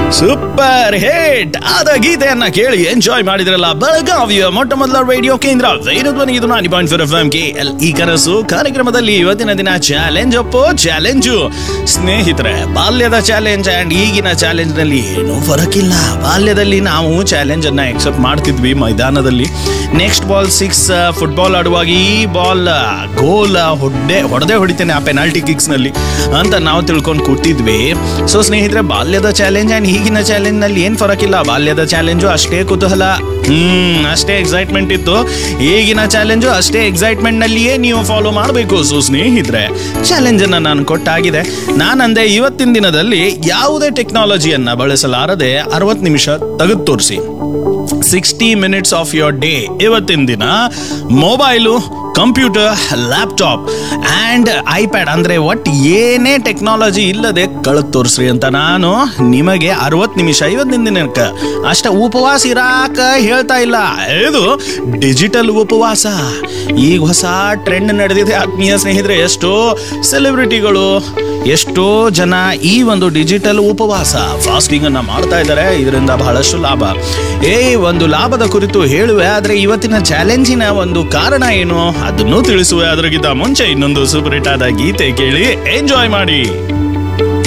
super hit ಆದ ಗೀತೆಯನ್ನ ಕೇಳಿ ಎಂಜಾಯ್ ಮಾಡಿದ್ರಲ್ಲ ಬೆಳಗಾವಿಯ ಮೊಟ್ಟ ಮೊದಲ ರೇಡಿಯೋ ಕೇಂದ್ರ ಧ್ವನಿ ಇದು ninety point four F M K L ಈ ಕನಸು ಕಾರ್ಯಕ್ರಮದಲ್ಲಿ ಇವತ್ತಿನ ದಿನ ಚಾಲೆಂಜ್ ಅಪ್ಪೋ ಚಾಲೆಂಜು ಸ್ನೇಹಿತರೆ ಬಾಲ್ಯದ ಚಾಲೆಂಜ್ ಅಂಡ್ ಈಗಿನ ಚಾಲೆಂಜ್ ನಲ್ಲಿ ಏನೂ ಫರಕಿಲ್ಲ ಬಾಲ್ಯದಲ್ಲಿ ನಾವು ಚಾಲೆಂಜ್ ಅನ್ನ ಎಕ್ಸೆಪ್ಟ್ ಮಾಡ್ತಿದ್ವಿ ಮೈದಾನದಲ್ಲಿ ನೆಕ್ಸ್ಟ್ ಬಾಲ್ ಸಿಕ್ಸ್ ಫುಟ್ಬಾಲ್ ಆಡುವಾಗ ಈ ಬಾಲ್ ಗೋಲ್ ಹೊಡ್ಡೆ ಹೊಡೆದೇ ಹೊಡಿತೇನೆ ಆ ಪೆನಾಲ್ಟಿ ಕಿಕ್ಸ್ ನಲ್ಲಿ ಅಂತ ನಾವು ತಿಳ್ಕೊಂಡು ಕೂತಿದ್ವಿ ಸೊ ಸ್ನೇಹಿತರೆ ಬಾಲ್ಯದ ಚಾಲೆಂಜ್ ಅಂಡ್ ಈಗಿನ ಚಾಲೆಂಜ್ ನಲ್ಲಿ ಏನ್ ಫರಕಿಲ್ಲ ಬಾಲ್ಯದ ಚಾಲೆಂಜು ಅಷ್ಟೇ ಕುತೂಹಲ ಹ್ಮ್ ಅಷ್ಟೇ ಎಕ್ಸೈಟ್ಮೆಂಟ್ ಇತ್ತು ಈಗಿನ ಚಾಲೆಂಜು ಅಷ್ಟೇ ಎಕ್ಸೈಟ್ಮೆಂಟ್ ನಲ್ಲಿಯೇ ನೀವು ಫಾಲೋ ಮಾಡಬೇಕು ಸೊ ಸ್ನೇಹಿತರೆ ಚಾಲೆಂಜ್ ಅನ್ನ ನಾನು ಕೊಟ್ಟಾಗಿದೆ ನಾನಂದೆ ಇವತ್ತಿನ ದಿನದಲ್ಲಿ ಯಾವುದೇ ಟೆಕ್ನಾಲಜಿಯನ್ನ ಬಳಸಲಾರದೆ ಅರವತ್ತು ನಿಮಿಷ ತೆಗೆದು ತೋರಿಸಿ sixty minutes of your day ಇವತ್ತಿನ ದಿನ mobile computer laptop and iPad ಅಂದರೆ ಒಟ್ಟು ಏನೇ ಟೆಕ್ನಾಲಜಿ ಇಲ್ಲದೆ ಕಳೆದು ತೋರಿಸ್ರಿ ಅಂತ ನಾನು ನಿಮಗೆ ಅರವತ್ತು ನಿಮಿಷ ಇವತ್ತಿನ ದಿನಕ್ಕೆ ಅಷ್ಟ ಉಪವಾಸ ಇರಾಕ ಹೇಳ್ತಾ ಇಲ್ಲ ಇದು ಡಿಜಿಟಲ್ ಉಪವಾಸ ಈಗ ಹೊಸ ಟ್ರೆಂಡ್ ನಡೆದಿದೆ ಆತ್ಮೀಯ ಸ್ನೇಹಿತರೆ ಎಷ್ಟೋ ಸೆಲೆಬ್ರಿಟಿಗಳು ಎಷ್ಟೋ ಜನ ಈ ಒಂದು ಡಿಜಿಟಲ್ ಉಪವಾಸ ಫಾಸ್ಟಿಂಗ್ ಅನ್ನ ಮಾಡ್ತಾ ಇದ್ದಾರೆ ಇದರಿಂದ ಬಹಳಷ್ಟು ಲಾಭ ಏ ಒಂದು ಲಾಭದ ಕುರಿತು ಹೇಳುವೆ ಆದ್ರೆ ಇವತ್ತಿನ ಚಾಲೆಂಜಿನ ಒಂದು ಕಾರಣ ಏನು ಅದನ್ನು ತಿಳಿಸುವೆ ಅದಕ್ಕಿಂತ ಮುಂಚೆ ಇನ್ನೊಂದು ಸೂಪರ್ ಹಿಟ್ ಆದ ಗೀತೆ ಕೇಳಿ ಎಂಜಾಯ್ ಮಾಡಿ